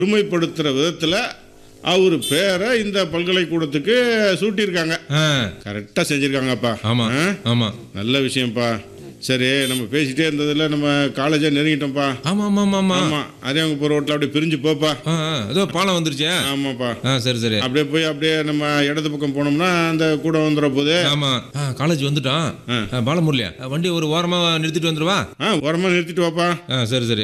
பெருமைப்படுத்துகிற விதத்தில் அவர் பேரை இந்த பல்கலைக்கூடத்துக்கு சூட்டியிருக்காங்க ஆ, கரெக்டாக செஞ்சுருக்காங்கப்பா ஆமா ஆ? ஆமா நல்ல விஷயம்ப்பா சரி நம்ம பேசிட்டே இருந்ததுல நம்ம காலேஜை நெருங்கிட்டோம்ப்பா ஆமா ஆமா ஆமா ஆமா ஆமாம் அதே அவங்க போகிற ரோட்டில் அப்படியே பிரிஞ்சு போப்பா ஆ, ஆ, ஏதோ பாலம் வந்துருச்சே ஆமாப்பா ஆ சரி சரி அப்படியே போய் அப்படியே நம்ம இடது பக்கம் போனோம்னா அந்த கூட வந்துடுற போது ஆமா ஆ காலேஜ் வந்துட்டான் ஆ, பாலமுரளியா வண்டி ஒரு ஓரமா நிறுத்திட்டு வந்துருவா ஆ ஓரமாக நிறுத்திட்டு வாப்பா ஆ சரி சரி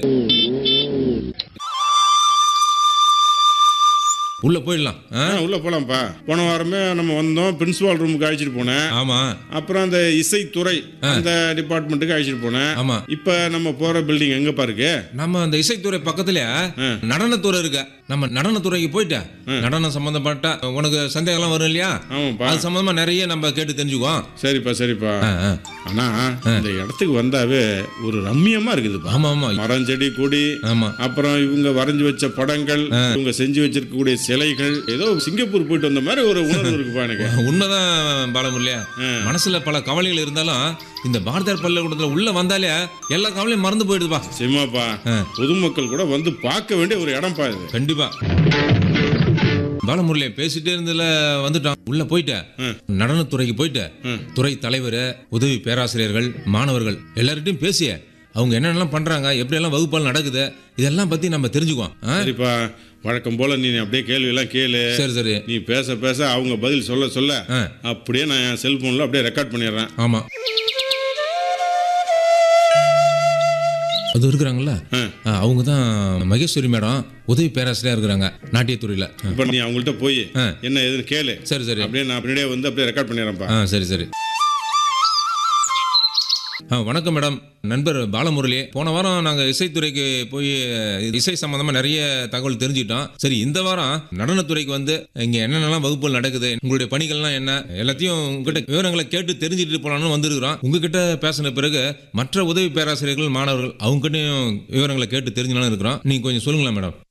உள்ள போயிடலாம் ஆ ஆ உள்ளே போகலாம்ப்பா போன வாரமே நம்ம வந்தோம் பிரின்சிபால் ரூமுக்கு அழைச்சிட்டு போனேன் ஆமா அப்புறம் அந்த இசைத்துறை அந்த டிபார்ட்மெண்ட்டுக்கு அழைச்சிட்டு போனேன் ஆமா இப்போ நம்ம போகிற பில்டிங் எங்கப்பா இருக்கு நம்ம அந்த இசைத்துறை பக்கத்துல ஆ. நடனத்துறை இருக்க நம்ம நடனத்துறைக்கு போயிட்ட நடனம் சம்பந்தப்பட்ட உனக்கு சந்தேகம்லாம் வரும் இல்லையா ஆமாப்பா அது சம்பந்தமா நிறைய நம்ம கேட்டு தெரிஞ்சுக்குவோம் சரிப்பா சரிப்பா ஆ, ஆ. ஆனா இந்த இடத்துக்கு வந்தாவே ஒரு ரம்மியமா இருக்குதுப்பா ஆமா ஆமா மரம் செடி கொடி ஆமா அப்புறம் இவங்க வரைஞ்சு வச்ச படங்கள் இவங்க செஞ்சு வச்சிருக்கக்கூடிய சிலைகள் ஏதோ சிங்கப்பூர் போயிட்டு வந்த மாதிரி ஒரு உணர்வு இருக்குப்பா எனக்கு உண்மைதான் பாலமுரளியா மனசுல பல கவலைகள் இருந்தாலும் இந்த பாரதியார் பள்ளிக்கூடத்துல உள்ள வந்தாலே எல்லா கவலையும் மறந்து போயிடுதுப்பா சிம்மாப்பா பொதுமக்கள் கூட வந்து பார்க்க வேண்டிய ஒரு இடம்ப்பா இது கண்டிப்பா பாலமுரளியை பேசிட்டே இருந்ததுல வந்துட்டான் உள்ள போயிட்ட நடனத்துறைக்கு போயிட்ட துறை தலைவர் உதவி பேராசிரியர்கள் மாணவர்கள் எல்லார்கிட்டையும் பேசிய அவங்க என்னென்னலாம் பண்றாங்க எப்படியெல்லாம் வகுப்பால் நடக்குது இதெல்லாம் பத்தி நம்ம தெரிஞ்சுக்குவோம் ஆ? சரிப்பா வழக்கம் போல நீ அப்படியே கேள்வி எல்லாம் கேளு சரி சரி நீ பேச பேச அவங்க பதில் சொல்ல சொல்ல ஆ. அப்படியே நான் என் செல்போன்ல அப்படியே ரெக்கார்ட் பண்ணிடுறேன் ஆமா அது இருக்கிறாங்கல்ல ஆ. அவங்க தான் மகேஸ்வரி மேடம் உதவி பேராசிரியரா இருக்கிறாங்க நாட்டியத்துறையில ஆ. இப்போ நீ அவங்கள்ட்ட போய் ஆ. என்ன ஏதுன்னு கேளு சரி சரி அப்படியே நான் பின்னாடியே வந்து அப்படியே ரெக்கார்ட் பண்ணிடுறேன்ப்பா ஆ சரி சரி ஆ வணக்கம் மேடம் நண்பர் பாலமுரளி போன வாரம் நாங்கள் இசைத்துறைக்கு போய் இசை சம்மந்தமாக நிறைய தகவல் தெரிஞ்சுக்கிட்டோம் சரி இந்த வாரம் நடனத்துறைக்கு வந்து இங்கே என்னென்னலாம் வகுப்புகள் நடக்குது உங்களுடைய பணிகள்லாம் என்ன எல்லாத்தையும் உங்ககிட்ட விவரங்களை கேட்டு தெரிஞ்சுட்டு போலான்னு வந்திருக்கிறோம் உங்ககிட்ட பேசின பிறகு மற்ற உதவி பேராசிரியர்கள் மாணவர்கள் அவங்ககிட்டயும் விவரங்களை கேட்டு தெரிஞ்சுக்கலாம் இருக்கிறோம் நீங்கள் கொஞ்சம் சொல்லுங்களேன் மேடம்